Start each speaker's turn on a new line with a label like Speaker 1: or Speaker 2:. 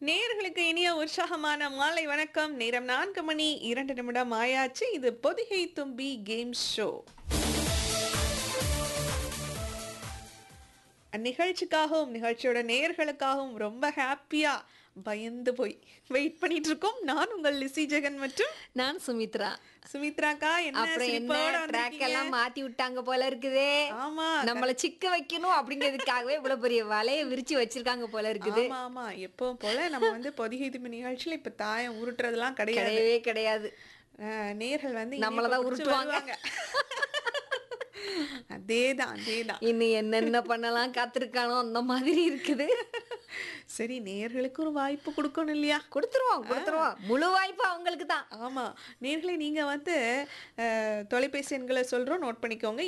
Speaker 1: நேயர்களுக்கு இனிய உற்சாகமான மாலை வணக்கம் நேரம் நான்கு மணி இரண்டு நிமிடம் ஆயாச்சு இது பொதிகை தும்பி கேம் ஷோ நிகழ்ச்சிக்காகவும் நிகழ்ச்சியோட நேயர்களுக்காகவும் ரொம்ப ஹாப்பியா பயந்து போய் வெயிட் பண்ணிட்டு இருக்கோம் நான் உங்கள் லிசி ஜெகன் மற்றும்
Speaker 2: நான் சுமித்ரா
Speaker 1: சுமித்ராக்கா என்ன
Speaker 2: அப்புறம் என்ன
Speaker 1: சிரிப்போட
Speaker 2: ட்ராக்
Speaker 1: வந்திருக்கீங்க?
Speaker 2: எல்லாம் மாத்தி விட்டாங்க போல இருக்குதே
Speaker 1: ஆமா
Speaker 2: நம்மள சிக்க வைக்கணும் அப்படிங்கிறதுக்காகவே இவ்வளவு பெரிய வலைய விரிச்சு வச்சிருக்காங்க போல இருக்குது
Speaker 1: ஆமா ஆமா எப்பவும் போல நம்ம வந்து பொதிகை தும்பி நிகழ்ச்சியில இப்ப தாயம் உருட்டுறதெல்லாம் கிடையாது
Speaker 2: கிடையவே கிடையாது
Speaker 1: அஹ், நேர்கள் வந்து
Speaker 2: நம்மளதான்
Speaker 1: இனிப்பை குடிச்சு
Speaker 2: உருட்டுவாங்க.
Speaker 1: வருவாங்க. அதேதான் அதேதான்
Speaker 2: இன்னும் என்னென்ன பண்ணலாம் காத்திருக்கானோ அந்த மாதிரி இருக்குது
Speaker 1: சரி நேர்களுக்கு ஒரு வாய்ப்பு கொடுக்கணும் இல்லையா
Speaker 2: கொடுத்துருவோம் கொடுத்துருவோம் முழு வாய்ப்பு அவங்களுக்கு தான்
Speaker 1: ஆமா நேர்களை நீங்க வந்து அஹ், தொலைபேசி எண்களை சொல்றோம் நோட் பண்ணிக்கோங்க